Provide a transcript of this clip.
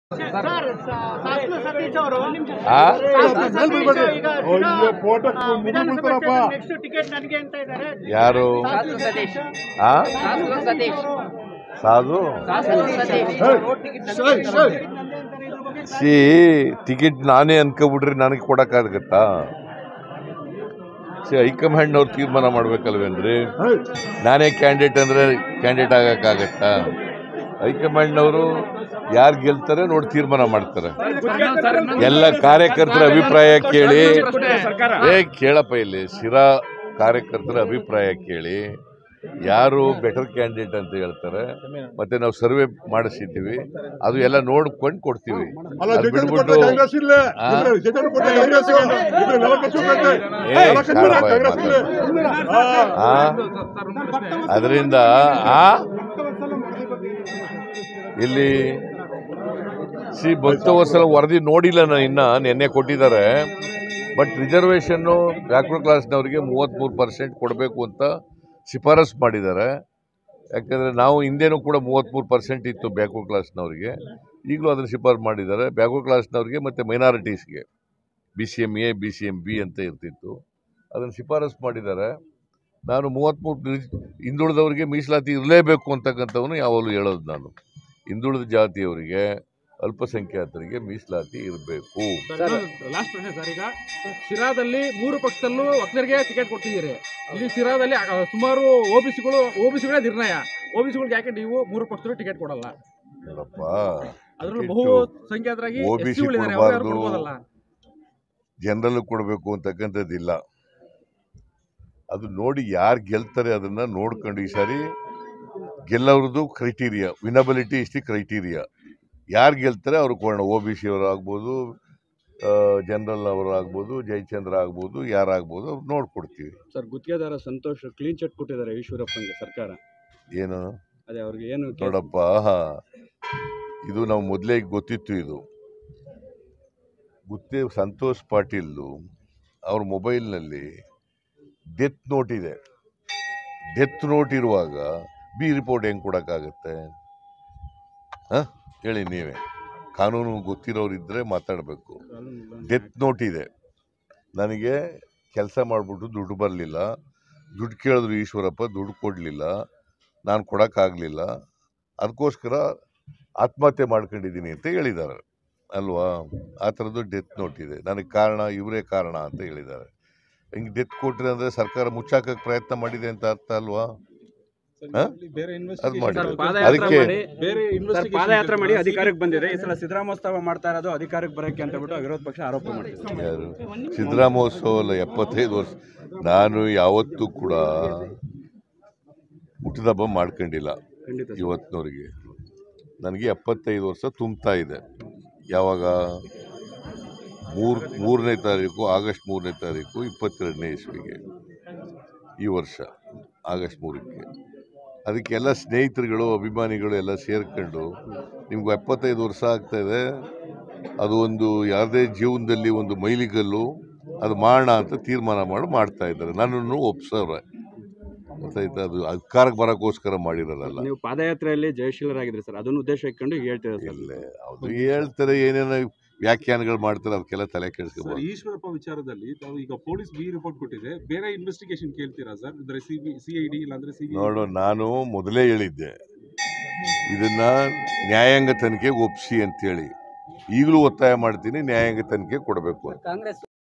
Sir ಶಾಸನ ಸತೀಶ್ ಅವರು ಆ? ಶಾಸನ ಸತೀಶ್ ಈಗ ಅಯ್ಯೋ, ಫೋಟೋ ಆ, ಮುಗಿ ವಿಧಾನಸಭೆ ಬಿಡ್ತಾರಪ್ಪ. ಕ್ಷೇತ್ರ next ಟಿಕೆಟ್ ನನಗೆ ಅಂತ ಇದ್ದಾರೆ ಯಾರು ಶಾಸನ ಸತೀಶ್ ಆ ಶಾಸನ ಸತೀಶ್ ಅವರು ಸಾಧು ಸಿ ಟಿಕೆಟ್ ನಾನೇ ಅನ್ಕೋಬಿಟ್ರೆ ನನಗೆ ಕೊಡಕ್ಕಾಗತ್ತಾ ಸಿ ಹೈಕಮಾಂಡ್ನವ್ರು ತೀರ್ಮಾನ ಮಾಡ್ಬೇಕಲ್ವೇನ್ರಿ ನಾನೇ ಕ್ಯಾಂಡಿಡೇಟ್ ಅಂದ್ರೆ ಕ್ಯಾಂಡಿಡೇಟ್ ಆಗಕ್ಕಾಗತ್ತಾ ಹೈಕಮಾಂಡ್ನವರು ಯಾರು ಗೆಲ್ತಾರೆ ನೋಡಿ ತೀರ್ಮಾನ ಮಾಡ್ತಾರೆ ಎಲ್ಲ ಕಾರ್ಯಕರ್ತರ ಅಭಿಪ್ರಾಯ ಕೇಳಿ ಏ ಕೇಳಪ್ಪ ಇಲ್ಲಿ ಶಿರಾ ಕಾರ್ಯಕರ್ತರ ಅಭಿಪ್ರಾಯ ಕೇಳಿ ಯಾರು ಬೆಟರ್ ಕ್ಯಾಂಡಿಡೇಟ್ ಅಂತ ಹೇಳ್ತಾರೆ ಮತ್ತೆ ನಾವು ಸರ್ವೆ ಮಾಡಿಸಿದ್ದೀವಿ ಅದು ಎಲ್ಲ ನೋಡ್ಕೊಂಡು ಕೊಡ್ತೀವಿ ಅಲ್ಲ ಅದು ಜಗನ್ ಬಿಟ್ಬಿಟ್ಟು ಕೊಟ್ಟ ಕಾಂಗ್ರೆಸ್ ಇಲ್ಲೇ ಆ? ಇದ್ರೆ ಜಗನ್ ಕೊಟ್ಟ ಕಾಂಗ್ರೆಸ್ ಇಲ್ಲೇ. ಇದ್ರೆ ನೆಲ ಕಚ್ಚುತ್ತಂತೆ. ಏ, ನೆಲ ಕಚ್ಚಿದ್ರೆ ಶಾರಪ್ಪ ಕಾಂಗ್ರೆಸ್ ಮಾತಾಡು. ಇಲ್ಲೇ. ಆ. ಆ ಅದರಿಂದ ಆ ಇಲ್ಲಿ ಸಿ ಭಕ್ತವತ್ಸಲ ವರದಿ ನೋಡಿಲ್ಲ ನಾನು ಇನ್ನ ನಿನ್ನೆ ಕೊಟ್ಟಿದ್ದಾರೆ ಬಟ್ ರಿಸರ್ವೇಷನ್ನು ಬ್ಯಾಕ್ವರ್ಡ್ ಕ್ಲಾಸ್ನವರಿಗೆ ಮೂವತ್ತ್ಮೂರು ಪರ್ಸೆಂಟ್ ಕೊಡಬೇಕು ಅಂತ ಶಿಫಾರಸ್ ಮಾಡಿದ್ದಾರೆ ಯಾಕಂದರೆ ನಾವು ಹಿಂದೆನೂ ಕೂಡ ಮೂವತ್ತ್ಮೂರು ಪರ್ಸೆಂಟ್ ಇತ್ತು ಬ್ಯಾಕ್ವರ್ಡ್ ಕ್ಲಾಸ್ನವರಿಗೆ ಈಗಲೂ ಅದನ್ನು ಶಿಫಾರಸ್ ಮಾಡಿದ್ದಾರೆ ಬ್ಯಾಕ್ವರ್ಡ್ ಕ್ಲಾಸ್ನವರಿಗೆ ಮತ್ತು ಮೈನಾರಿಟೀಸ್ಗೆ B C M A B C M B ಅಂತ ಇರ್ತಿತ್ತು ಅದನ್ನು ಶಿಫಾರಸ್ ಮಾಡಿದ್ದಾರೆ ನಾನು ಮೂವತ್ತ್ಮೂರು ಹಿಂದುಳಿದವರಿಗೆ ಮೀಸಲಾತಿ ಇರಲೇಬೇಕು ಅಂತಕ್ಕಂಥವನು ಯಾವಾಗಲೂ ಹೇಳೋದು ನಾನು ಹಿಂದುಳಿದ ಜಾತಿಯವರಿಗೆ ಅಲ್ಪಸಂಖ್ಯಾತರಿಗೆ ಮೀಸಲಾತಿ ಇರಬೇಕು ಲಾಸ್ಟ್ ಪ್ರಶ್ನೆ ಸರ್ ಈಗ ಶಿರಾದಲ್ಲಿ ಮೂರು ಪಕ್ಷದಲ್ಲೂ ಒಕ್ಕಲಿಗರಿಗೆ ಟಿಕೆಟ್ ಕೊಡ್ತಿದ್ದೀರಿ ಇಲ್ಲಿ ಶಿರಾದಲ್ಲಿ ಆ, ಸುಮಾರು ಓಬಿಸಿಗಳು ಓಬಿಸಿಗಳೇ ನಿರ್ಣಯ ಓಬಿಸಿಗಳಿಗೆ ಯಾಕೆ ನೀವು ಮೂರು ಪಕ್ಷದಲ್ಲೂ ಟಿಕೆಟ್ ಕೊಡಲ್ಲ ನೋಡಪ್ಪ ಅದ್ರಲ್ಲೂ ಟಿಕೆಟ್ ಬಹು ಸಂಖ್ಯಾತರಾಗಿ OBC ಎಸ್ಸಿಗಳಿದ್ದಾರೆ ಅವ್ರು ಯಾರು ಕೊಡ್ಬಾರ್ದು. ಕೊಡ್ಬೋದಲ್ಲ ಜನರಲ್ಲೂ ಕೊಡಬೇಕು ಅಂತಕ್ಕಂಥದ್ದಿಲ್ಲ ಅದು ನೋಡಿ ಯಾರು ಗೆಲ್ತಾರೆ ಅದನ್ನು ನೋಡ್ಕೊಂಡು ಈ ಸಾರಿ ಗೆಲ್ಲೋರದ್ದು criteria winnability is the criteria ಯಾರು ಗೆಲ್ತಾರೆ ಅವ್ರು ಕೊಡೋಣ ಒ ಬಿ ಸಿ ಅವರು ಆಗ್ಬೋದು ಜನರಲ್ ಅವರು ಆಗ್ಬೋದು ಜಯಚಂದ್ರ ಆಗ್ಬೋದು ಯಾರಾಗ್ಬೋದು ಅವ್ರು ನೋಡ್ಕೊಡ್ತೀವಿ ಸರ್ ಗುತ್ತಿಗೆದಾರ ಸಂತೋಷ್ ಕ್ಲೀನ್ ಚಿಟ್ ಕೊಟ್ಟಿದ್ದಾರೆ ಈಶ್ವರಪ್ಪನ್ಗೆ ಸರ್ಕಾರ ಏನು ಅದೇ ಅವ್ರಿಗೆ ಏನು ಕೇಸ್- ನೋಡಪ್ಪ ಇದು ನಾವು ಮೊದಲೇ ಗೊತ್ತಿತ್ತು ಇದು ಗುತ್ತೇ ಸಂತೋಷ್ ಪಾಟೀಲ್ದು ಅವ್ರ ಮೊಬೈಲ್ನಲ್ಲಿ ಡೆತ್ ನೋಟ್ ಇದೆ ಡೆತ್ ನೋಟ್ ಇರುವಾಗ ಬಿ ರಿಪೋರ್ಟ್ ಹೆಂಗೆ ಕೊಡೋಕ್ಕಾಗತ್ತೆ ಹಾಂ ಹೇಳಿ ನೀವೇ ಕಾನೂನು ಗೊತ್ತಿರೋರು ಇದ್ದರೆ ಮಾತಾಡಬೇಕು ಡೆತ್ ನೋಟ್ ಇದೆ ನನಗೆ ಕೆಲಸ ಮಾಡಿಬಿಟ್ಟು ದುಡ್ಡು ಬರಲಿಲ್ಲ ದುಡ್ಡು ಕೇಳಿದ್ರು ಈಶ್ವರಪ್ಪ ದುಡ್ಡು ಕೊಡಲಿಲ್ಲ ನಾನು ಕೊಡೋಕ್ಕಾಗಲಿಲ್ಲ ಅದಕ್ಕೋಸ್ಕರ ಆತ್ಮಹತ್ಯೆ ಮಾಡ್ಕೊಂಡಿದ್ದೀನಿ ಅಂತ ಹೇಳಿದ್ದಾರೆ ಅಲ್ವಾ ಆ ಥರದ್ದು ಡೆತ್ ನೋಟ್ ಇದೆ ನನಗೆ ಕಾರಣ ಇವರೇ ಕಾರಣ ಅಂತ ಹೇಳಿದ್ದಾರೆ ಹಿಂಗೆ ಡೆತ್ ಕೊಟ್ಟರೆ ಅಂದರೆ ಸರ್ಕಾರ ಮುಚ್ಚಾಕಕ್ಕೆ ಪ್ರಯತ್ನ ಮಾಡಿದೆ ಅಂತ ಅರ್ಥ ಅಲ್ವಾ ಹಾ? ಅದು ಮಾಡಿ ಸರ್, ಪಾದಯಾತ್ರೆ ಅದಕ್ಕೆ ಮಾಡಿ ಸರ್, ಪಾದಯಾತ್ರೆ ಮಾಡಿ ಅಧಿಕಾರಕ್ಕೆ ಬಂದಿದೆ ಈ ಸಲ ಸಿದ್ದರಾಮೋತ್ಸವ ಮಾಡ್ತಾ ಇರೋದು ಅಧಿಕಾರಕ್ಕೆ ಬರಕ್ಕೆ ಅಂತ ಬಿಟ್ಟು ವಿರೋಧ ಪಕ್ಷ ಆರೋಪ ಮಾಡ್ತಿದೆ ಯಾರು ಸಿದ್ದರಾಮೋತ್ಸವ ಅಲ್ಲ ಎಪ್ಪತ್ತೈದು ವರ್ಷ ನಾನು ಯಾವತ್ತೂ ಕೂಡ ಹುಟ್ಟಿದಬ್ಬ ಮಾಡ್ಕೊಂಡಿಲ್ಲ ಖಂಡಿತ ಸರ್. ಇವತ್ತಿನವರೆಗೆ ನನಗೆ ಎಪ್ಪತ್ತೈದು ವರ್ಷ ತುಂಬ್ತಾ ಇದೆ ಯಾವಾಗ ಮೂರು ಮೂರನೇ ತಾರೀಕು ಆಗಸ್ಟ್ ಮೂರನೇ ತಾರೀಕು ಇಪ್ಪತ್ತೆರಡನೇ ಇಸ್ವಿಗೆ ಈ ವರ್ಷ ಆಗಸ್ಟ್ ಮೂರಕ್ಕೆ ಅದಕ್ಕೆಲ್ಲ ಸ್ನೇಹಿತರುಗಳು ಅಭಿಮಾನಿಗಳು ಎಲ್ಲ ಸೇರ್ಕೊಂಡು ನಿಮ್ಗೆ ಎಪ್ಪತ್ತೈದು ವರ್ಷ ಆಗ್ತಾಯಿದೆ ಅದು ಒಂದು ಯಾವುದೇ ಜೀವನದಲ್ಲಿ ಒಂದು ಮೈಲಿಗಲ್ಲು ಅದು ಮಾಡೋಣ ಅಂತ ತೀರ್ಮಾನ ಮಾಡಿ ಮಾಡ್ತಾ ಇದ್ದಾರೆ ನನ್ನನ್ನು ಒಪ್ಸವ್ರೆ ಗೊತ್ತಾಯ್ತಾ ಅದು ಅಧಿಕಾರಕ್ಕೆ ಬರೋಕ್ಕೋಸ್ಕರ ಮಾಡಿರೋದಲ್ಲ ನೀವು ಪಾದಯಾತ್ರೆಯಲ್ಲಿ ಜಯಶೀಲರಾಗಿದ್ರಿ ಸರ್ ಅದನ್ನ ಉದ್ದೇಶ ಇಟ್ಕೊಂಡು ಈಗ ಹೇಳ್ತಿದ್ದಾರೆ ಸರ್ ಇಲ್ಲ ಅದು ಹೇಳ್ತಾರೆ ಏನೇನೋ ವ್ಯಾಖ್ಯಾನಗಳು ಮಾಡ್ತಾರೆ ಅದಕ್ಕೆಲ್ಲ ತಲೆ ಸರ್ ಕೆಡಿಸ್ಕೋಬಾರ್ದು ಈಶ್ವರಪ್ಪ ವಿಚಾರದಲ್ಲಿ ತಾವು ಈಗ ಪೊಲೀಸ್ ಬಿ ರಿಪೋರ್ಟ್ ಕೊಟ್ಟಿದೆ ಬೇರೆ ಇನ್ವೆಸ್ಟಿಗೇಷನ್ ಕೇಳ್ತೀರಾ ಸರ್ ಅಂದ್ರೆ ಸಿಬಿ ಸಿಐಡಿ ಇಲ್ಲಾಂದ್ರೆ ಸಿಬಿ ನೋಡು ನಾನು ಮೊದಲೇ ಹೇಳಿದ್ದೆ ಇದನ್ನ ನ್ಯಾಯಾಂಗ ತನಿಖೆಗೆ ಒಪ್ಪಿಸಿ ಅಂತೇಳಿ ಈಗಲೂ ಒತ್ತಾಯ ಮಾಡ್ತೀನಿ ನ್ಯಾಯಾಂಗ ತನಿಖೆ ಕೊಡಬೇಕು ಅಂತ ಕಾಂಗ್ರೆಸ್